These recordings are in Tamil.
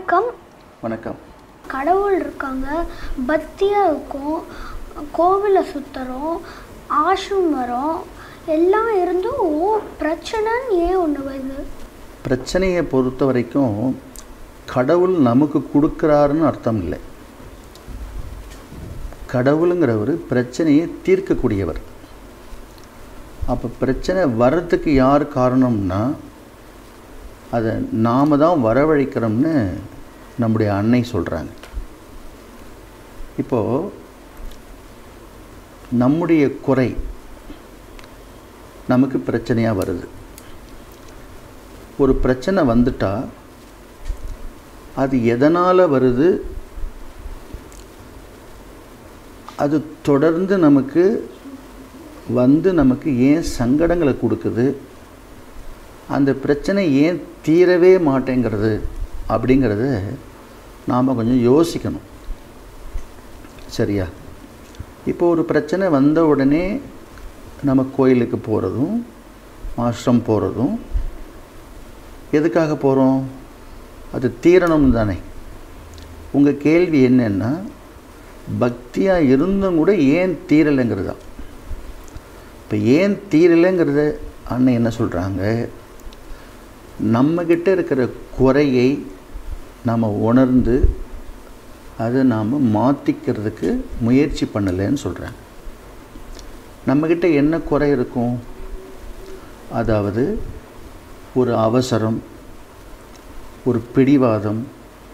வணக்கம் வணக்கம் கடவுள் இருக்காங்க பக்தியாக இருக்கும் கோவிலை சுற்றுறோம் ஆஷும் வரோம் எல்லாம் இருந்தும் பிரச்சனைன்னு ஏன் ஒன்று வருது பிரச்சனையை பொறுத்த வரைக்கும் கடவுள் நமக்கு கொடுக்குறாருன்னு அர்த்தம் இல்லை கடவுளுங்கிறவர் பிரச்சனையை தீர்க்கக்கூடியவர் அப்போ பிரச்சனை வர்றதுக்கு யார் காரணம்னா அதை நாம தான் வரவழைக்கிறோம்னு நம்முடைய அன்னை சொல்கிறாங்க இப்போது நம்முடைய குறை நமக்கு பிரச்சனையாக வருது ஒரு பிரச்சனை வந்துட்டா அது எதனால் வருது அது தொடர்ந்து நமக்கு வந்து நமக்கு ஏன் சங்கடங்களை கொடுக்குது அந்த பிரச்சனை ஏன் தீரவே மாட்டேங்கிறது அப்படிங்கிறத நாம் கொஞ்சம் யோசிக்கணும் சரியா இப்போ ஒரு பிரச்சனை வந்த உடனே நம்ம கோயிலுக்கு போகிறதும் ஆசிரம் போகிறதும் எதுக்காக போகிறோம் அது தீரணும் தானே உங்கள் கேள்வி என்னென்னா பக்தியாக இருந்தும் கூட ஏன் தீரலைங்கிறது தான் இப்போ ஏன் தீரலைங்கிறத அண்ணன் என்ன சொல்கிறாங்க நம்மக்கிட்ட இருக்கிற குறையை நாம் உணர்ந்து அதை நாம் மாற்றிக்கிறதுக்கு முயற்சி பண்ணலைன்னு சொல்கிறாங்க நம்மக்கிட்ட என்ன குறை இருக்கும் அதாவது ஒரு அவசரம் ஒரு பிடிவாதம்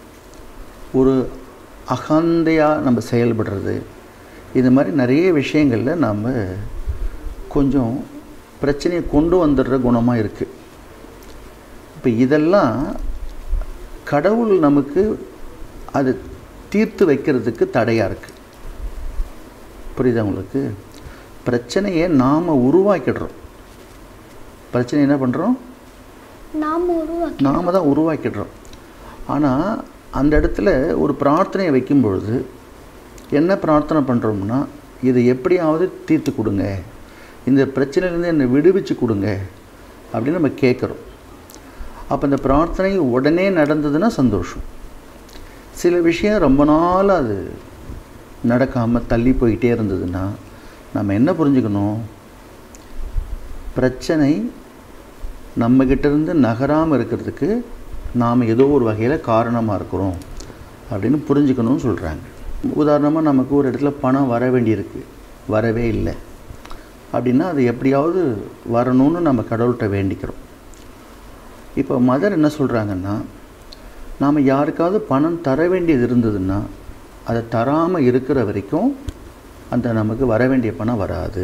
ஒரு அகந்தையாக நம்ம செயல்படுறது இது மாதிரி நிறைய விஷயங்களில் நாம் கொஞ்சம் பிரச்சனையை கொண்டு வந்துடுற குணமாக இருக்குது இப்போ இதெல்லாம் கடவுள் நமக்கு அது தீர்த்து வைக்கிறதுக்கு தடையாக இருக்குது புரியுதா உங்களுக்கு பிரச்சனையை நாம் உருவாக்கிடுறோம் பிரச்சனை என்ன பண்ணுறோம் நாம் உருவாக்கி நாம தான் உருவாக்கிடுறோம் ஆனால் அந்த இடத்துல ஒரு பிரார்த்தனையை வைக்கும் பொழுது என்ன பிரார்த்தனை பண்ணுறோம்னா இதை எப்படியாவது தீர்த்து கொடுங்க இந்த பிரச்சனையிலேருந்து என்னை விடுவிச்சு கொடுங்க அப்படின்னு நம்ம கேட்குறோம் அப்போ இந்த பிரார்த்தனை உடனே நடந்ததுன்னா சந்தோஷம் சில விஷயம் ரொம்ப நாள் அது நடக்காமல் தள்ளி போயிட்டே இருந்ததுன்னா நம்ம என்ன புரிஞ்சுக்கணும் பிரச்சனை நம்மக்கிட்ட இருந்து நகராமல் இருக்கிறதுக்கு நாம் ஏதோ ஒரு வகையில் காரணமாக இருக்கிறோம் அப்படின்னு புரிஞ்சுக்கணும்னு சொல்கிறாங்க உதாரணமாக நமக்கு ஒரு இடத்துல பணம் வர வேண்டியிருக்கு வரவே இல்லை அப்படின்னா அது எப்படியாவது வரணும்னு நம்ம கடவுள்கிட்ட வேண்டிக்கிறோம் இப்போ மதர் என்ன சொல்கிறாங்கன்னா நாம் யாருக்காவது பணம் தர வேண்டியது இருந்ததுன்னா அதை தராமல் இருக்கிற வரைக்கும் அந்த நமக்கு வர வேண்டிய பணம் வராது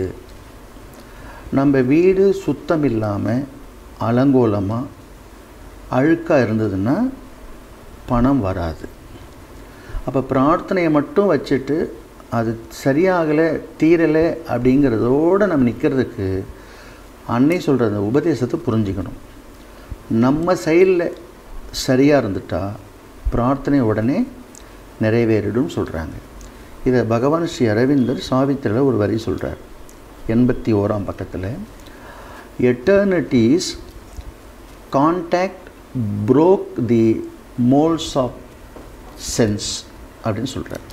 நம்ம வீடு சுத்தம் இல்லாமல் அலங்கோலமாக அழுக்காக இருந்ததுன்னா பணம் வராது அப்போ பிரார்த்தனையை மட்டும் வச்சுட்டு அது சரியாகலை தீரலை அப்படிங்கிறதோடு நம்ம நிற்கிறதுக்கு அன்னை சொல்கிற அந்த உபதேசத்தை புரிஞ்சுக்கணும் நம்ம சைடில் சரியாக இருந்துட்டா பிரார்த்தனை உடனே நிறைவேறிடும் சொல்கிறாங்க இதை பகவான் ஸ்ரீ அரவிந்தர் சாவித்திரியில் ஒரு வரி சொல்கிறார் எண்பத்தி ஓராம் பக்கத்தில் eternity's contact broke the moulds of sense அப்படின்னு சொல்கிறார்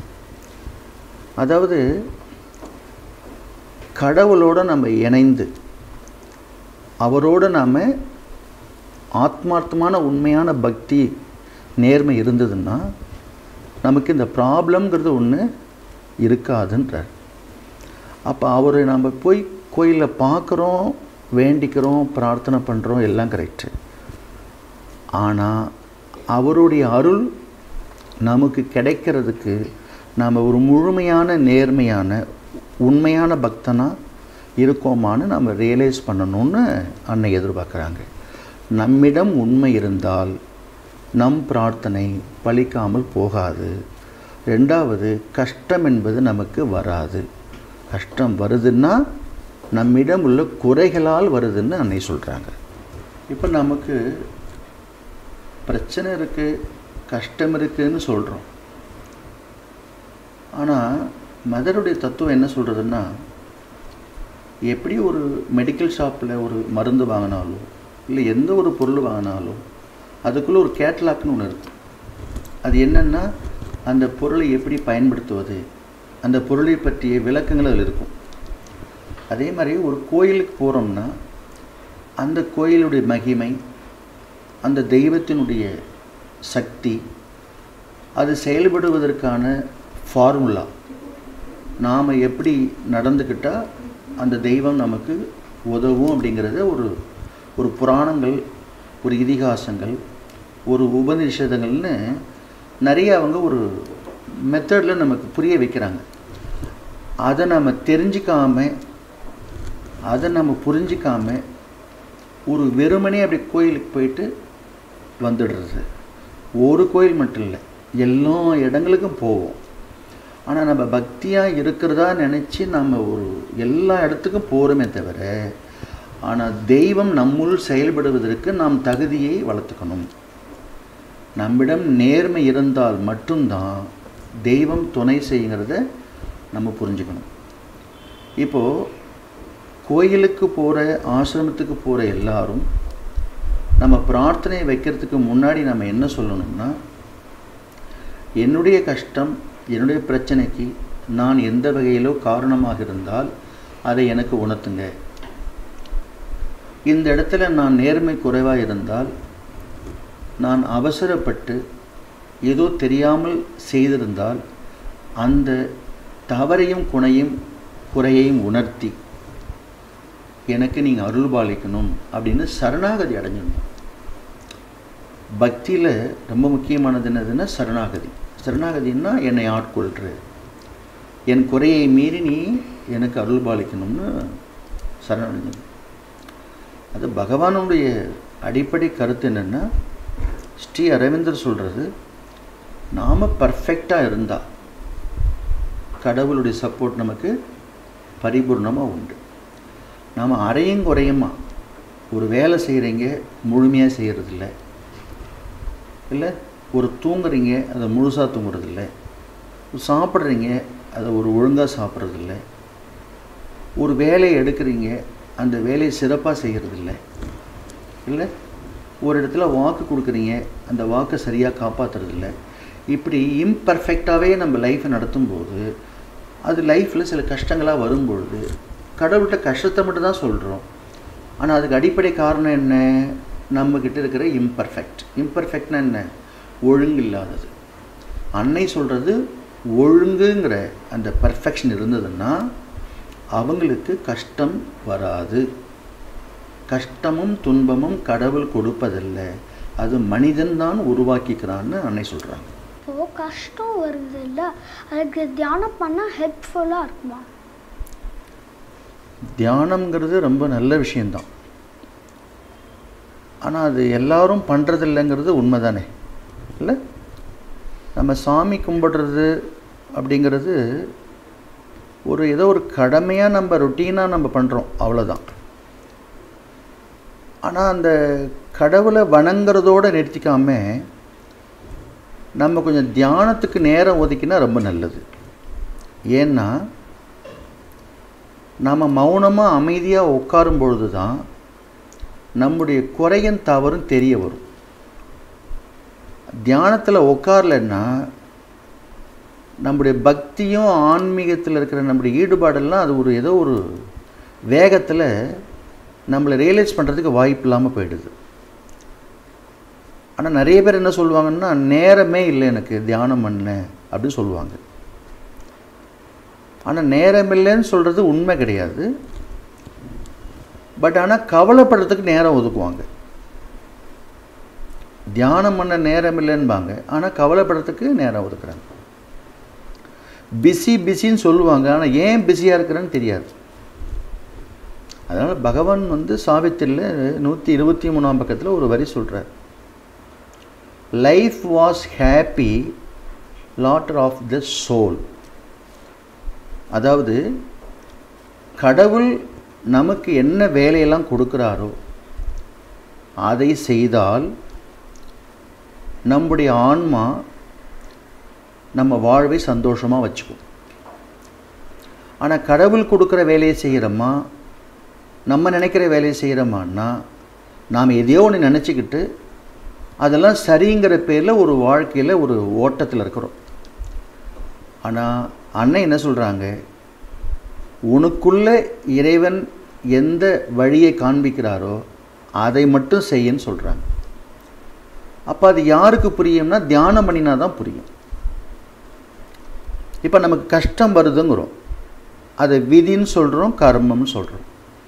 அதாவது கடவுளோடு நம்ம இணைந்து அவரோடு நாம் ஆத்மார்த்தமான உண்மையான பக்தி நேர்மை இருந்ததுன்னா நமக்கு இந்த ப்ராப்ளம்ங்கிறது ஒன்று இருக்காதுன்றார் அப்போ அவரை நம்ம போய் கோயிலில் பார்க்குறோம் வேண்டிக்கிறோம் பிரார்த்தனை பண்ணுறோம் எல்லாம் கரெக்டு ஆனால் அவருடைய அருள் நமக்கு கிடைக்கிறதுக்கு நாம் ஒரு முழுமையான நேர்மையான உண்மையான பக்தனாக இருக்கோமான்னு நம்ம ரியலைஸ் பண்ணணும்னு அன்னை எதிர்பார்க்குறாங்க நம்மிடம் உண்மை இருந்தால் நம் பிரார்த்தனை பலிக்காமல் போகாது ரெண்டாவது கஷ்டம் என்பது நமக்கு வராது கஷ்டம் வருதுன்னா நம்மிடம் உள்ள குறைகளால் வருதுன்னு அன்னை சொல்கிறாங்க இப்போ நமக்கு பிரச்சனை இருக்குது கஷ்டம் இருக்குதுன்னு சொல்கிறோம் ஆனால் மதருடைய தத்துவம் என்ன சொல்கிறதுன்னா எப்படி ஒரு மெடிக்கல் ஷாப்பில் ஒரு மருந்து வாங்கினாலும் இல்லை எந்த ஒரு பொருள் வாங்கினாலும் அதுக்குள்ளே ஒரு கேட்லாக்னு ஒன்று இருக்கும் அது என்னென்னா அந்த பொருளை எப்படி பயன்படுத்துவது அந்த பொருளை பற்றிய விளக்கங்கள் அதில் இருக்கும் அதே மாதிரி ஒரு கோயிலுக்கு போகிறோம்னா அந்த கோயிலுடைய மகிமை அந்த தெய்வத்தினுடைய சக்தி அது செயல்படுவதற்கான ஃபார்முலா நாம் எப்படி நடந்துக்கிட்டால் அந்த தெய்வம் நமக்கு உதவும் அப்படிங்கிறத ஒரு ஒரு புராணங்கள் ஒரு இதிகாசங்கள் ஒரு உபநிஷதங்கள்னு நிறைய அவங்க ஒரு மெத்தடில் நமக்கு புரிய வைக்கிறாங்க அதை நம்ம தெரிஞ்சிக்காம அதை நம்ம புரிஞ்சிக்காம ஒரு வெறுமனே அப்படி கோயிலுக்கு போயிட்டு வந்துடுறது ஒரு கோயில் மட்டும் இல்லை எல்லா இடங்களுக்கும் போவோம் ஆனால் நம்ம பக்தியாக இருக்கிறதா நினச்சி நம்ம ஒரு எல்லா இடத்துக்கும் போகிறோமே தவிர ஆனால் தெய்வம் நம்முள் செயல்படுவதற்கு நாம் தகுதியை வளர்த்துக்கணும் நம்மிடம் நேர்மை இருந்தால் மட்டும்தான் தெய்வம் துணை செய்யுங்கிறத நம்ம புரிஞ்சுக்கணும் இப்போது கோயிலுக்கு போகிற ஆசிரமத்துக்கு போகிற எல்லாரும் நம்ம பிரார்த்தனை வைக்கிறதுக்கு முன்னாடி நம்ம என்ன சொல்லணும்னா என்னுடைய கஷ்டம் என்னுடைய பிரச்சனைக்கு நான் எந்த வகையிலோ காரணமாக இருந்தால் அதை எனக்கு உணர்த்துங்க இந்த இடத்துல நான் நேர்மை குறைவாக இருந்தால் நான் அவசரப்பட்டு ஏதோ தெரியாமல் செய்திருந்தால் அந்த தவறையும் குணையும் குறையையும் உணர்த்தி எனக்கு நீங்கள் அருள் பாலிக்கணும் அப்படின்னு சரணாகதி அடைஞ்சிடணும் பக்தியில் ரொம்ப முக்கியமானது என்னதுன்னா சரணாகதி சரணாகதின்னா என்னை ஆட்கொள்ற என் குறையை மீறி நீ எனக்கு அருள் பாலிக்கணும்னு சரணடைஞ்சது அது பகவானுடைய அடிப்படை கருத்து என்னென்னா ஸ்ரீ அரவிந்தர் சொல்கிறது நாம் பர்ஃபெக்டாக இருந்தால் கடவுளுடைய சப்போர்ட் நமக்கு பரிபூர்ணமாக உண்டு நாம் அரையும் குறையுமா ஒரு வேலை செய்கிறீங்க முழுமையாக செய்கிறதில்ல இல்லை ஒரு தூங்குறீங்க அதை முழுசாக தூங்குறதில்ல சாப்பிட்றீங்க அதை ஒரு ஒழுங்காக சாப்பிட்றதில்ல ஒரு வேலையை எடுக்கிறீங்க அந்த வேலையை சிறப்பாக செய்கிறதில்ல இல்லை ஒரு இடத்துல வாக்கு கொடுக்குறீங்க அந்த வாக்கை சரியாக காப்பாற்றுறதில்ல இப்படி இம்பர்ஃபெக்டாகவே நம்ம லைஃப்பை நடத்தும்போது அது லைஃப்பில் சில கஷ்டங்களாக வரும்பொழுது கடவுள்கிட்ட கஷ்டத்தை மட்டும் தான் சொல்கிறோம் ஆனால் அதுக்கு அடிப்படை காரணம் என்ன நம்மக்கிட்ட இருக்கிற இம்பர்ஃபெக்ட் இம்பர்ஃபெக்ட்னா என்ன ஒழுங்கு இல்லாதது அன்னை சொல்கிறது ஒழுங்குங்கிற அந்த பர்ஃபெக்ஷன் இருந்ததுன்னா அவங்களுக்கு கஷ்டம் வராது கஷ்டமும் துன்பமும் கடவுள் கொடுப்பதில்ல அது மனிதன் தான் உருவாக்கிக்கிறான்னு அன்னை சொல்கிறாங்க இப்போ கஷ்டம் வருது இல்லை அதுக்கு தியானம் பண்ணால் ஹெல்ப்ஃபுல்லாக இருக்குமா தியானம்ங்கிறது ரொம்ப நல்ல விஷயந்தான் ஆனால் அது எல்லாரும் பண்ணுறதில்லைங்கிறது உண்மை தானே இல்லை நம்ம சாமி கும்பிடுறது அப்படிங்கிறது ஒரு ஏதோ ஒரு கடமையாக நம்ம ரொட்டீனாக நம்ம பண்ணுறோம் அவ்வளோதான் ஆனால் அந்த கடவுளை வணங்குறதோடு நிறுத்திக்காம நம்ம கொஞ்சம் தியானத்துக்கு நேரம் ஒதுக்கினா ரொம்ப நல்லது ஏன்னா நாம் மௌனமாக அமைதியாக உட்காரும் பொழுது தான் நம்முடைய குறையும் தவறும் தெரிய வரும் தியானத்தில் உட்காரலன்னா நம்முடைய பக்தியும் ஆன்மீகத்தில் இருக்கிற நம்முடைய ஈடுபாடெல்லாம் அது ஒரு ஏதோ ஒரு வேகத்தில் நம்மளை ரியலைஸ் பண்ணுறதுக்கு வாய்ப்பு இல்லாமல் போயிடுது ஆனால் நிறைய பேர் என்ன சொல்லுவாங்கன்னா நேரமே இல்லை எனக்கு தியானம் பண்ண அப்படின்னு சொல்லுவாங்க ஆனால் நேரம் இல்லைன்னு சொல்கிறது உண்மை கிடையாது பட் ஆனால் கவலைப்படுறதுக்கு நேரம் ஒதுக்குவாங்க தியானம் பண்ண நேரம் இல்லைன்பாங்க ஆனால் கவலைப்படுறதுக்கு நேரம் ஒதுக்குறாங்க பிஸி பிஸின்னு சொல்லுவாங்க ஆனால் ஏன் பிஸியாக இருக்கிறேன்னு தெரியாது அதனால் பகவான் வந்து சாவித்திரியில் நூற்றி இருபத்தி மூணாம் பக்கத்தில் ஒரு வரி சொல்கிறார் life was happy laughter of the soul அதாவது கடவுள் நமக்கு என்ன வேலையெல்லாம் கொடுக்குறாரோ அதை செய்தால் நம்முடைய ஆன்மா நம்ம வாழ்வை சந்தோஷமாக வச்சுக்கும் ஆனால் கடவுள் கொடுக்குற வேலையை செய்கிறோமா நம்ம நினைக்கிற வேலையை செய்கிறோமான்னா நாம் எதையோ ஒன்று நினச்சிக்கிட்டு அதெல்லாம் சரிங்கிற பேரில் ஒரு வாழ்க்கையில் ஒரு ஓட்டத்தில் இருக்கிறோம் ஆனால் அண்ணன் என்ன சொல்கிறாங்க உனக்குள்ள இறைவன் எந்த வழியை காண்பிக்கிறாரோ அதை மட்டும் செய்யன்னு சொல்கிறாங்க அப்போ அது யாருக்கு புரியும்னா தியானம் பண்ணினா தான் புரியும் இப்போ நமக்கு கஷ்டம் வருதுங்கிறோம் அதை விதின்னு சொல்கிறோம் கர்மம்னு சொல்கிறோம்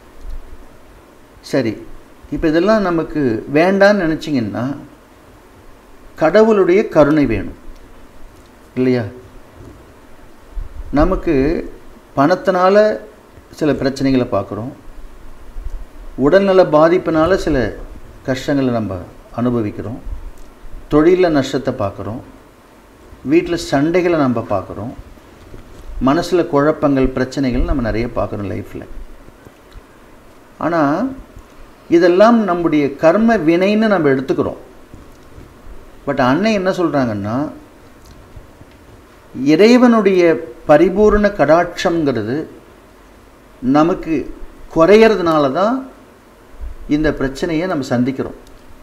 சரி இப்போ இதெல்லாம் நமக்கு வேண்டான்னு நினச்சிங்கன்னா கடவுளுடைய கருணை வேணும் இல்லையா நமக்கு பணத்தினால சில பிரச்சனைகளை பார்க்குறோம் உடல்நல பாதிப்பினால சில கஷ்டங்களை நம்ம அனுபவிக்கிறோம் தொழிலில் நஷ்டத்தை பார்க்குறோம் வீட்டில் சண்டைகளை நம்ம பார்க்குறோம் மனசில் குழப்பங்கள் பிரச்சனைகள் நம்ம நிறைய பார்க்குறோம் லைஃப்பில் ஆனால் இதெல்லாம் நம்முடைய கர்ம வினைன்னு நம்ம எடுத்துக்கிறோம் பட் அன்னை என்ன சொல்கிறாங்கன்னா இறைவனுடைய பரிபூர்ண கடாட்சங்கிறது நமக்கு குறையறதுனால தான் இந்த பிரச்சனையை நம்ம சந்திக்கிறோம்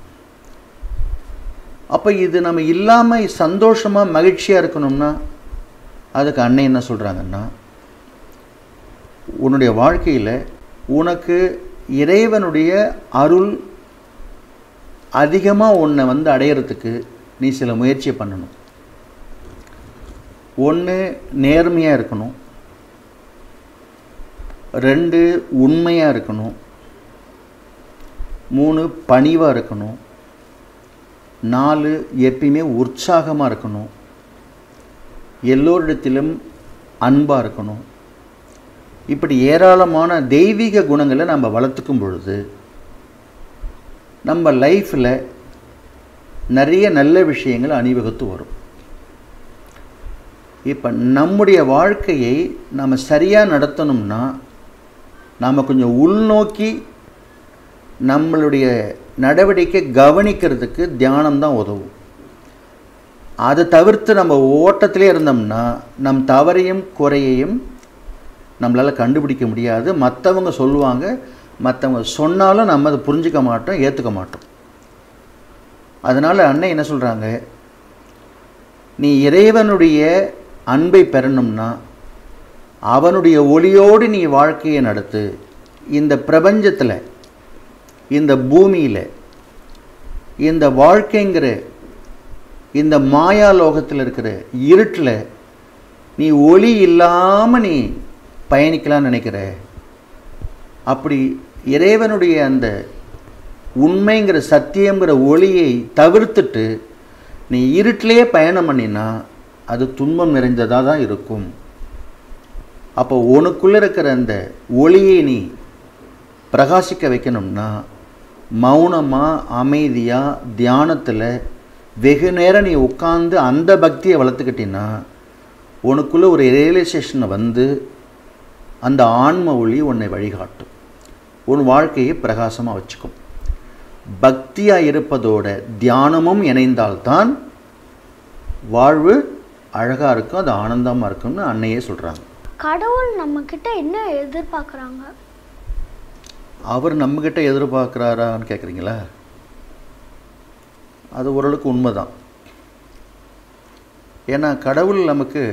அப்போ இது நம்ம இல்லாமல் சந்தோஷமாக மகிழ்ச்சியாக இருக்கணும்னா அதுக்கு அன்னை என்ன சொல்கிறாங்கன்னா உன்னுடைய வாழ்க்கையில் உனக்கு இறைவனுடைய அருள் அதிகமாக உன்னை வந்து அடையிறதுக்கு நீ சில முயற்சியை பண்ணணும் ஒன்று நேர்மையாக இருக்கணும் ரெண்டு உண்மையாக இருக்கணும் மூணு பணிவாக இருக்கணும் நாலு எப்பயுமே உற்சாகமாக இருக்கணும் எல்லோரிடத்திலும் அன்பாக இருக்கணும் இப்படி ஏராளமான தெய்வீக குணங்களை நம்ம வளர்த்துக்கும் பொழுது நம்ம லைஃப்பில் நிறைய நல்ல விஷயங்கள் அணிவகுத்து வரும் இப்போ நம்முடைய வாழ்க்கையை நம்ம சரியாக நடத்தணும்னா நாம் கொஞ்சம் உள்நோக்கி நம்மளுடைய நடவடிக்கை கவனிக்கிறதுக்கு தியானம் தான் உதவும் அதை தவிர்த்து நம்ம ஓட்டத்திலே இருந்தோம்னா நம் தவறையும் குறையையும் நம்மளால் கண்டுபிடிக்க முடியாது மற்றவங்க சொல்லுவாங்க மற்றவங்க சொன்னாலும் நம்ம அதை புரிஞ்சிக்க மாட்டோம் ஏற்றுக்க மாட்டோம் அதனால் அண்ணன் என்ன சொல்கிறாங்க நீ இறைவனுடைய அன்பை பெறணும்னா அவனுடைய ஒளியோடு நீ வாழ்க்கையை நடத்து இந்த பிரபஞ்சத்தில் இந்த பூமியில் இந்த வாழ்க்கைங்கிற இந்த மாயா லோகத்தில் இருக்கிற இருட்டில் நீ ஒளி இல்லாமல் நீ பயணிக்கலாம்னு நினைக்கிற அப்படி இறைவனுடைய அந்த உண்மைங்கிற சத்தியங்கிற ஒளியை தவிர்த்துட்டு நீ இருட்டிலேயே பயணம் பண்ணினா அது துன்பம் நிறைந்ததாக தான் இருக்கும் அப்போ உனக்குள்ளே இருக்கிற அந்த ஒளியை நீ பிரகாசிக்க வைக்கணும்னா மௌனமாக அமைதியாக தியானத்தில் வெகு நேரம் நீ உட்காந்து அந்த பக்தியை வளர்த்துக்கிட்டீன்னா உனக்குள்ளே ஒரு ரியலைசேஷனை வந்து அந்த ஆன்ம ஒளி உன்னை வழிகாட்டும் உன் வாழ்க்கையை பிரகாசமாக வச்சுக்கும் பக்தியாக இருப்பதோட தியானமும் இணைந்தால்தான் வாழ்வு அழகாக இருக்கும் அது ஆனந்தமாக இருக்கும்னு அன்னையே சொல்கிறாங்க கடவுள் நம்ம கிட்ட என்ன எதிர்பார்க்குறாங்க அவர் நம்மக்கிட்ட எதிர்பார்க்குறாரான்னு கேட்குறீங்களா அது ஓரளவுக்கு உண்மைதான் ஏன்னா கடவுள் நமக்கு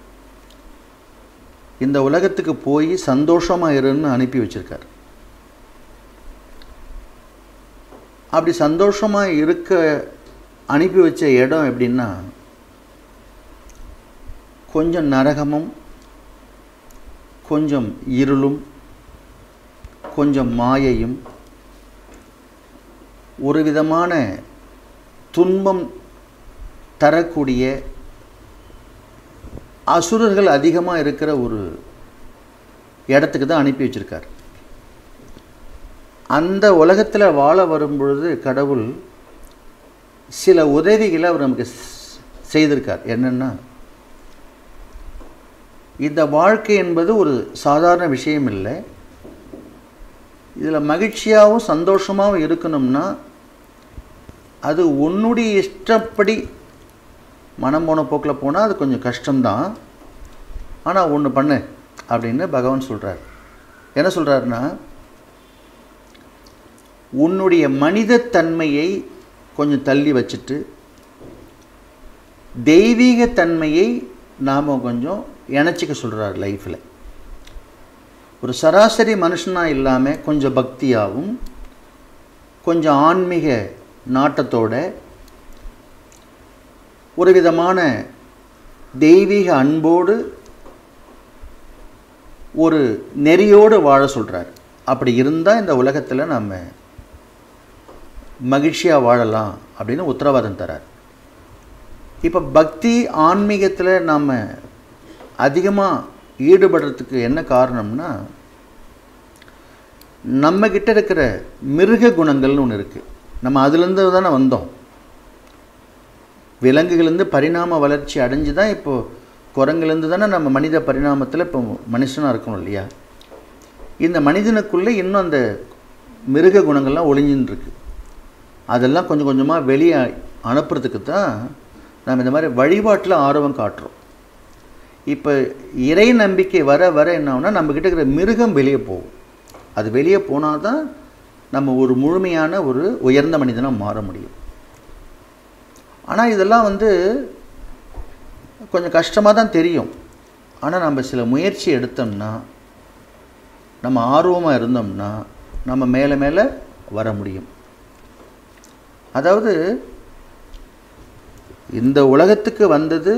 இந்த உலகத்துக்கு போய் சந்தோஷமாக இருன்னு அனுப்பி வச்சிருக்கார் அப்படி சந்தோஷமாக இருக்க அனுப்பி வச்ச இடம் எப்படின்னா கொஞ்சம் நரகமும் கொஞ்சம் இருளும் கொஞ்சம் மாயையும் ஒரு விதமான துன்பம் தரக்கூடிய அசுரர்கள் அதிகமாக இருக்கிற ஒரு இடத்துக்கு தான் அனுப்பி வச்சிருக்கார் அந்த உலகத்தில் வாழ வரும் பொழுது கடவுள் சில உதவிகளை அவர் நமக்கு ஸ்- செய்திருக்கார் என்னென்னா இந்த வாழ்க்கை என்பது ஒரு சாதாரண விஷயம் இல்லை இதில் மகிழ்ச்சியாகவும் சந்தோஷமாகவும் இருக்கணும்னா அது உன்னுடைய இஷ்டப்படி மனம் போன போக்கில் போனால் அது கொஞ்சம் கஷ்டம்தான் ஆனால் ஒன்று பண்ணு அப்படின்னு பகவான் சொல்கிறார் என்ன சொல்கிறாருன்னா உன்னுடைய மனிதத்தன்மையை கொஞ்சம் தள்ளி வச்சுட்டு தெய்வீக தன்மையை நாம் கொஞ்சம் இணைச்சிக்க சொல்கிறார் லைஃப்பில் ஒரு சராசரி மனுஷனாக இல்லாமல் கொஞ்சம் பக்தியாகவும் கொஞ்சம் ஆன்மீக நாட்டத்தோட ஒரு விதமான தெய்வீக அன்போடு ஒரு நெறியோடு வாழ சொல்கிறார் அப்படி இருந்தால் இந்த உலகத்தில் நம்ம மகிழ்ச்சியாக வாழலாம் அப்படின்னு உத்தரவாதம் தரார் இப்போ பக்தி ஆன்மீகத்தில் நாம் அதிகமாக ஈடுபடுறதுக்கு என்ன காரணம்னா நம்மக்கிட்ட இருக்கிற மிருக குணங்கள்னு ஒன்று இருக்குது நம்ம அதுலேருந்து தானே வந்தோம் விலங்குகள்லேருந்து பரிணாம வளர்ச்சி அடைஞ்சு தான் இப்போது குரங்குலேருந்து தானே நம்ம மனித பரிணாமத்தில் இப்போ மனுஷனாக இருக்கணும் இல்லையா இந்த மனிதனுக்குள்ளே இன்னும் அந்த மிருக குணங்கள்லாம் ஒளிஞ்சுன்னு இருக்கு அதெல்லாம் கொஞ்சம் கொஞ்சமாக வெளியே அனுப்புறதுக்கு தான் நம்ம இந்த மாதிரி வழிபாட்டில் ஆர்வம் காட்டுறோம் இப்போ இறை நம்பிக்கை வர வர என்ன ஆகும்னா நம்மக்கிட்ட இருக்கிற மிருகம் வெளியே போகும் அது வெளியே போனால் தான் நம்ம ஒரு முழுமையான ஒரு உயர்ந்த மனிதனாக மாற முடியும் ஆனால் இதெல்லாம் வந்து கொஞ்சம் கஷ்டமாக தான் தெரியும் ஆனால் நம்ம சில முயற்சி எடுத்தோம்னா நம்ம ஆர்வமாக இருந்தோம்னா நம்ம மேலே மேலே வர முடியும் அதாவது இந்த உலகத்துக்கு வந்தது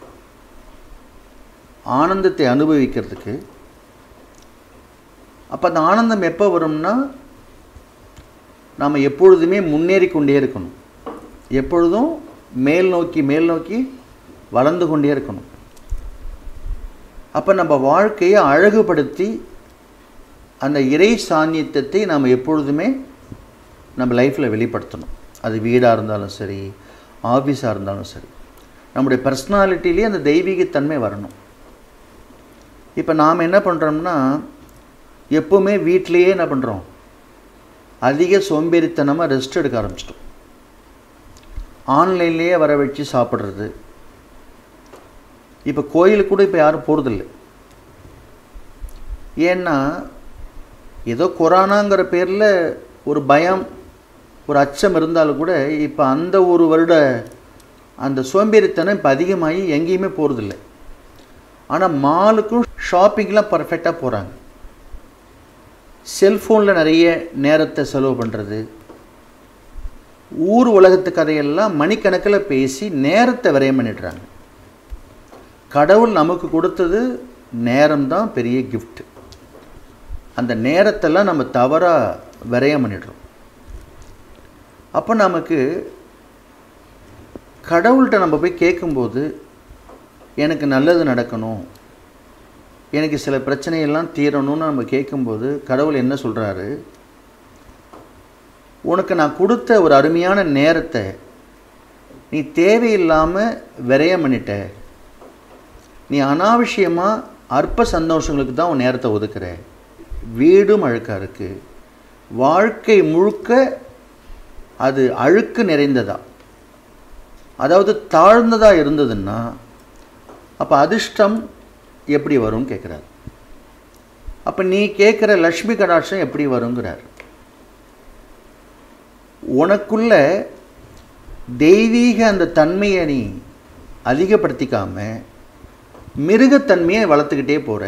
ஆனந்தத்தை அனுபவிக்கிறதுக்கு அப்போ அந்த ஆனந்தம் எப்போ வரும்னா நாம் எப்பொழுதுமே முன்னேறி கொண்டே இருக்கணும் எப்பொழுதும் மேல் நோக்கி மேல் நோக்கி வளர்ந்து கொண்டே இருக்கணும் அப்போ நம்ம வாழ்க்கையை அழகுபடுத்தி அந்த இறை சாநியத்தை நாம் எப்பொழுதுமே நம்ம லைஃப்பில் வெளிப்படுத்தணும் அது வீடாக இருந்தாலும் சரி ஆஃபீஸாக இருந்தாலும் சரி நம்முடைய பர்சனாலிட்டிலேயே அந்த தெய்வீகத்தன்மை வரணும் இப்போ நாம் என்ன பண்ணுறோம்னா எப்போவுமே வீட்டிலையே என்ன பண்ணுறோம் அதிக சோம்பேறித்தனமாக ரெஸ்ட் எடுக்க ஆரம்பிச்சிட்டோம் ஆன்லைன்லேயே வர வச்சு சாப்பிட்றது இப்போ கோயிலுக்கு கூட இப்போ யாரும் போகிறதில்ல ஏன்னா ஏதோ கொரோனாங்கிற பேரில் ஒரு பயம் ஒரு அச்சம் இருந்தாலும் கூட இப்போ அந்த ஒரு வருட அந்த சோம்பேறித்தனம் இப்போ அதிகமாகி எங்கேயுமே போகிறதில்ல ஆனால் மாலுக்கும் ஷாப்பிங்லாம் பர்ஃபெக்டாக போகிறாங்க செல்ஃபோனில் நிறைய நேரத்தை செலவு பண்ணுறது ஊர் உலகத்து கதையெல்லாம் மணிக்கணக்கில் பேசி நேரத்தை விரயம் பண்ணிடுறாங்க கடவுள் நமக்கு கொடுத்தது நேரம்தான் பெரிய கிஃப்ட் அந்த நேரத்தெல்லாம் நம்ம தவறாக விரயம் பண்ணிடுறோம் அப்போ நமக்கு கடவுள்கிட்ட நம்ம போய் கேட்கும்போது எனக்கு நல்லது நடக்கணும் எனக்கு சில பிரச்சனையெல்லாம் தீரணும்னு நம்ம கேட்கும்போது கடவுள் என்ன சொல்கிறாரு உனக்கு நான் கொடுத்த ஒரு அருமையான நேரத்தை நீ தேவையில்லாமல் விரயம் பண்ணிட்ட நீ அனாவசியமாக அற்ப சந்தோஷங்களுக்கு தான் உன் நேரத்தை ஒதுக்குற வீடும் அழுக்காக இருக்குது வாழ்க்கை முழுக்க அது அழுக்கு நிறைந்ததா அதாவது தாழ்ந்ததாக இருந்ததுன்னா அப்போ அதிர்ஷ்டம் எப்படி வரும்னு கேட்குறாரு அப்போ நீ கேட்குற லக்ஷ்மி கடாட்சம் எப்படி வருங்கிறார் உனக்குள்ள தெய்வீக அந்த தன்மையை நீ அதிகப்படுத்திக்காம மிருகத்தன்மையை வளர்த்துக்கிட்டே போகிற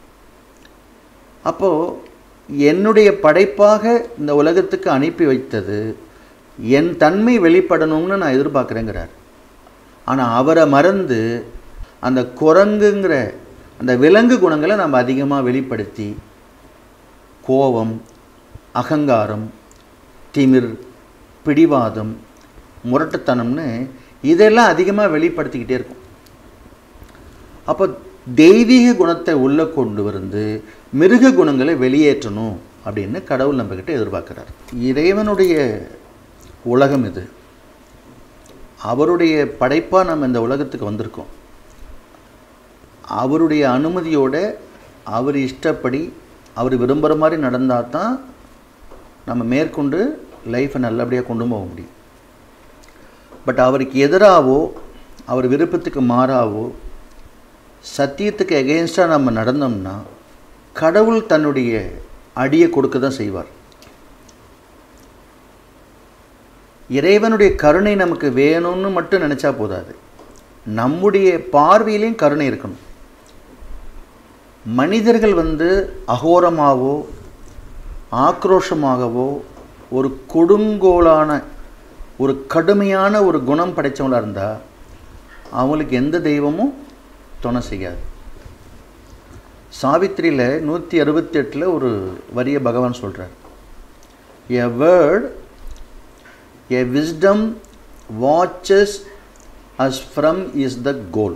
அப்போது என்னுடைய படைப்பாக இந்த உலகத்துக்கு அனுப்பி வைத்தது என் தன்மை வெளிப்படணும்னு நான் எதிர்பார்க்குறேங்கிறார் ஆனால் அவரை மறந்து அந்த குரங்குங்கிற அந்த விலங்கு குணங்களை நம்ம அதிகமாக வெளிப்படுத்தி கோபம் அகங்காரம் திமிர் பிடிவாதம் முரட்டுத்தனம்னு இதெல்லாம் அதிகமாக வெளிப்படுத்திக்கிட்டே இருக்கும் அப்போ தெய்வீக குணத்தை உள்ளே கொண்டு வந்து மிருக குணங்களை வெளியேற்றணும் அப்படின்னு கடவுள் நம்மக்கிட்ட எதிர்பார்க்குறார் இறைவனுடைய உலகம் இது அவருடைய படைப்பாக நம்ம இந்த உலகத்துக்கு வந்திருக்கோம் அவருடைய அனுமதியோட அவர் இஷ்டப்படி அவர் விரும்புகிற மாதிரி நடந்தால் தான் நம்ம மேற்கொண்டு லைஃப்பை நல்லபடியாக கொண்டு போக முடியும் பட் அவருக்கு எதிராகவோ அவர் விருப்பத்துக்கு மாறாவோ சத்தியத்துக்கு எகெயின்ஸ்டாக நம்ம நடந்தோம்னா கடவுள் தன்னுடைய அடியை கொடுக்க தான் செய்வார் இறைவனுடைய கருணை நமக்கு வேணும்னு மட்டும் நினச்சா போதாது நம்முடைய பார்வையிலையும் கருணை இருக்கணும் மனிதர்கள் வந்து அகோரமாகவோ ஆக்ரோஷமாகவோ ஒரு கொடுங்கோலான ஒரு கடுமையான ஒரு குணம் படைத்தவங்களாக இருந்தால் அவங்களுக்கு எந்த தெய்வமும் துணை செய்யாது சாவித்திரியில் நூற்றி அறுபத்தி எட்டில் ஒரு வரிய பகவான் சொல்கிறார் a word a wisdom watches us from is the goal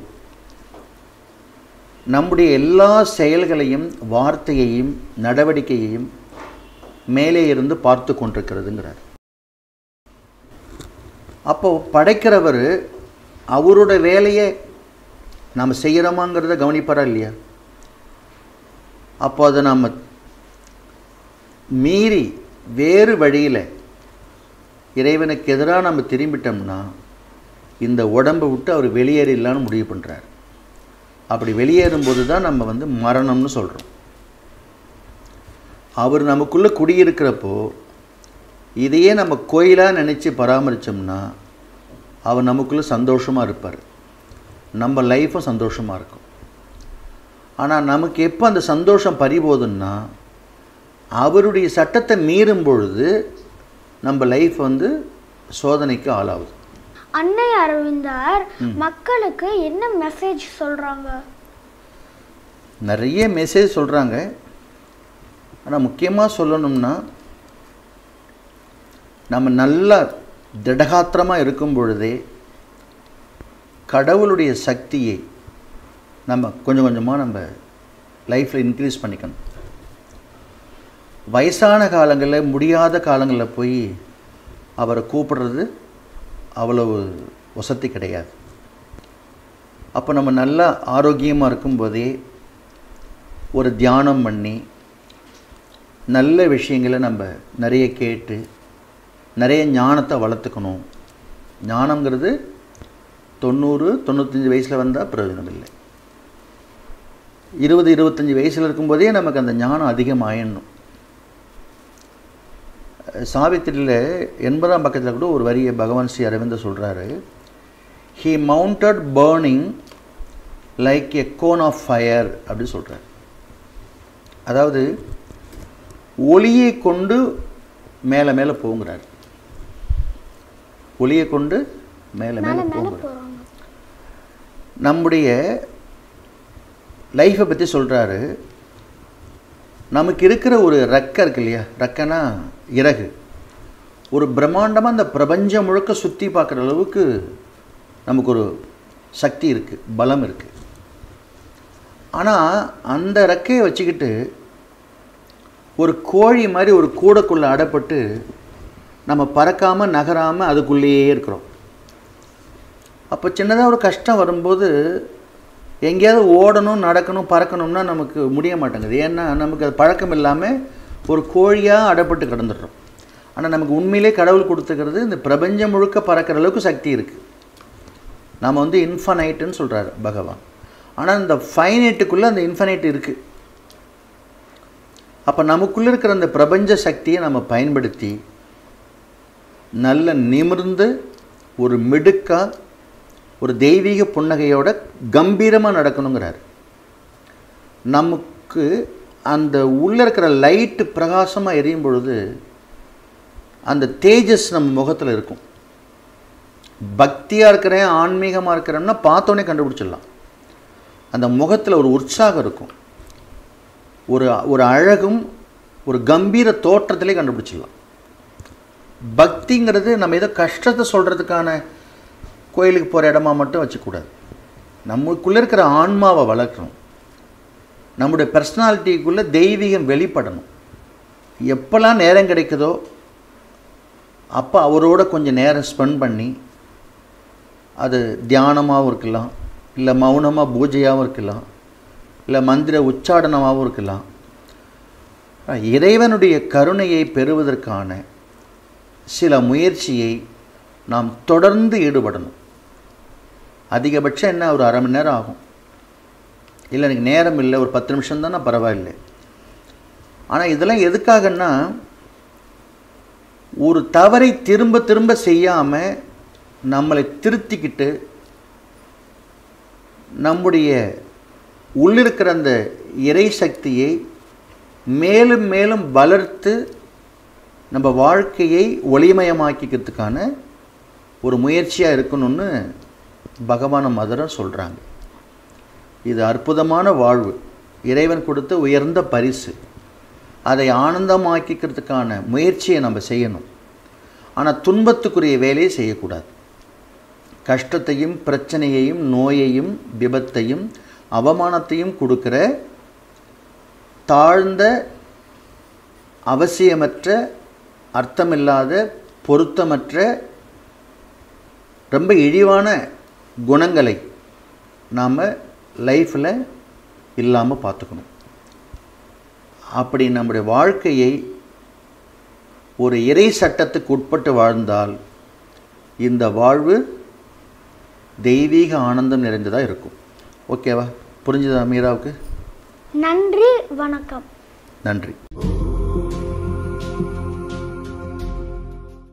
நம்முடைய எல்லா செயல்களையும் வார்த்தையையும் நடவடிக்கையையும் மேலே இருந்து பார்த்து கொண்டிருக்கிறதுங்கிறார் அப்போ படைக்கிறவர் அவரோட வேலையை நாம் செய்கிறோமாங்கிறத கவனிப்பாரா இல்லையா அப்போ அதை நாம் மீறி வேறு வழியில் இறைவனுக்கு எதிராக நம்ம திரும்பிட்டோம்னா இந்த உடம்பை விட்டு அவர் வெளியேறிடலான்னு முடிவு பண்ணுறார் அப்படி வெளியேறும்போது தான் நம்ம வந்து மரணம்னு சொல்கிறோம் அவர் நமக்குள்ளே குடியிருக்கிறப்போ இதையே நம்ம கோயிலாக நினச்சி பராமரித்தோம்னா அவர் நமக்குள்ளே சந்தோஷமாக இருப்பார் நம்ம லைஃப்பும் சந்தோஷமாக இருக்கும் ஆனால் நமக்கு எப்போ அந்த சந்தோஷம் பறிபோதுன்னா அவருடைய சட்டத்தை மீறும் பொழுது நம்ம லைஃப் வந்து சோதனைக்கு ஆளாகுது அன்னை அரவிந்தார் மக்களுக்கு என்ன மெசேஜ் சொல்றாங்க நிறைய மெசேஜ் சொல்கிறாங்க ஆனால் முக்கியமாக சொல்லணும்னா நம்ம நல்லா திடகாத்திரமாக இருக்கும் பொழுதே கடவுளுடைய சக்தியை நம்ம கொஞ்சம் கொஞ்சமாக நம்ம லைஃப்பில் இன்க்ரீஸ் பண்ணிக்கணும் வயசான காலங்களில் முடியாத காலங்களில் போய் அவரை கூப்பிடுறது அவ்வளவு வசதி கிடையாது அப்போ நம்ம நல்லா ஆரோக்கியமாக இருக்கும்போதே ஒரு தியானம் பண்ணி நல்ல விஷயங்களை நம்ம நிறைய கேட்டு நிறைய ஞானத்தை வளர்த்துக்கணும் ஞானங்கிறது தொண்ணூறு தொண்ணூத்தஞ்சு வயசில் வந்தால் பிரயோஜனம் இல்லை இருபது இருபத்தஞ்சி வயசில் இருக்கும்போதே நமக்கு அந்த ஞானம் அதிகமாயிடணும் சாவித்திரியில் எண்பதாம் பக்கத்தில் கூட ஒரு வரியை பகவான் ஸ்ரீ அரவிந்தர் சொல்கிறாரு he mounted burning like a cone of fire அப்படி சொல்கிறார் அதாவது ஒளியை கொண்டு மேலே மேலே போங்கிறார் ஒளியை கொண்டு மேலே மேல மேலே மேல போங்கிறார் போறாங்க நம்முடைய லைஃப்பை பற்றி சொல்கிறாரு நமக்கு இருக்கிற ஒரு ரெக்கை இருக்கு இல்லையா ரெக்கைனா இறகு ஒரு பிரம்மாண்டமாக அந்த பிரபஞ்சம் முழுக்க சுற்றி பார்க்குற அளவுக்கு நமக்கு ஒரு சக்தி இருக்குது பலம் இருக்குது ஆனால் அந்த ரெக்கையை வச்சுக்கிட்டு ஒரு கோழி மாதிரி ஒரு கூடைக்குள்ளே அடப்பட்டு நம்ம பறக்காமல் நகராமல் அதுக்குள்ளேயே இருக்கிறோம் அப்போ சின்னதாக ஒரு கஷ்டம் வரும்போது எங்கேயாவது ஓடணும் நடக்கணும் பறக்கணும்னா நமக்கு முடிய மாட்டேங்குது ஏன்னா நமக்கு அது பழக்கம் இல்லாமல் ஒரு கோழியாக அடப்பட்டு கிடந்துடுறோம் ஆனால் நமக்கு உண்மையிலே கடவுள் கொடுத்துக்கிறது இந்த பிரபஞ்சம் முழுக்க பறக்கிற அளவுக்கு சக்தி இருக்குது நாம் வந்து இன்ஃபனைட்டுன்னு சொல்கிறாரு பகவான் ஆனால் இந்த ஃபைனைட்டுக்குள்ளே அந்த இன்ஃபனைட் இருக்குது அப்போ நமக்குள்ளே இருக்கிற அந்த பிரபஞ்ச சக்தியை நம்ம பயன்படுத்தி நல்ல நிமிர்ந்து ஒரு மிடுக்காக ஒரு தெய்வீக புன்னகையோட கம்பீரமாக நடக்கணுங்கிறார் நமக்கு அந்த உள்ளே இருக்கிற லைட்டு பிரகாசமாக எரியும் பொழுது அந்த தேஜஸ் நம்ம முகத்தில் இருக்கும் பக்தியாக இருக்கிறேன் ஆன்மீகமாக இருக்கிறேன்னா பார்த்தோன்னே கண்டுபிடிச்சிடலாம் அந்த முகத்தில் ஒரு உற்சாகம் இருக்கும் ஒரு ஒரு அழகும் ஒரு கம்பீர தோற்றத்திலே கண்டுபிடிச்சிடலாம் பக்திங்கிறது நம்ம ஏதோ கஷ்டத்தை சொல்கிறதுக்கான கோயிலுக்கு போகிற இடமா மட்டும் வச்சுக்கூடாது நமக்குள்ளே இருக்கிற ஆன்மாவை வளர்க்கணும் நம்முடைய பர்சனாலிட்டிக்குள்ளே தெய்வீகம் வெளிப்படணும் எப்போல்லாம் நேரம் கிடைக்குதோ அப்போ அவரோட கொஞ்சம் நேரம் ஸ்பெண்ட் பண்ணி அது தியானமாகவும் இருக்கலாம் இல்லை மௌனமாக பூஜையாகவும் இருக்கலாம் இல்லை மந்திர உச்சாடனமாகவும் இருக்கலாம் இறைவனுடைய கருணையை பெறுவதற்கான சில முயற்சியை நாம் தொடர்ந்து ஈடுபடணும் அதிகபட்சம் என்ன ஒரு அரை மணி நேரம் ஆகும் இல்லை எனக்கு நேரம் இல்லை ஒரு பத்து நிமிஷம் தானே பரவாயில்லை ஆனால் இதெல்லாம் எதுக்காகன்னா ஒரு தவறை திரும்ப திரும்ப செய்யாமல் நம்மளை திருத்திக்கிட்டு நம்முடைய உள்ளிருக்கிற அந்த இறை சக்தியை மேலும் மேலும் வளர்த்து நம்ம வாழ்க்கையை ஒளிமயமாக்கிக்கிறதுக்கான ஒரு முயற்சியாக இருக்கணும்னு பகவான மதுரை சொல்கிறாங்க இது அற்புதமான வாழ்வு இறைவன் கொடுத்த உயர்ந்த பரிசு அதை ஆனந்தமாக்கிக்கிறதுக்கான முயற்சியை நம்ம செய்யணும் ஆனால் துன்பத்துக்குரிய வேலையை செய்யக்கூடாது கஷ்டத்தையும் பிரச்சனையையும் நோயையும் விபத்தையும் அவமானத்தையும் கொடுக்கிற தாழ்ந்த அவசியமற்ற அர்த்தமில்லாத பொருத்தமற்ற ரொம்ப இழிவான குணங்களை நாம் லைஃப்பில் இல்லாமல் பார்த்துக்கணும் அப்படி நம்முடைய வாழ்க்கையை ஒரு இறை சட்டத்துக்கு உட்பட்டு வாழ்ந்தால் இந்த வாழ்வு தெய்வீக ஆனந்தம் நிறைந்ததாக இருக்கும் ஓகேவா புரிஞ்சுதா மீராவுக்கு நன்றி வணக்கம் நன்றி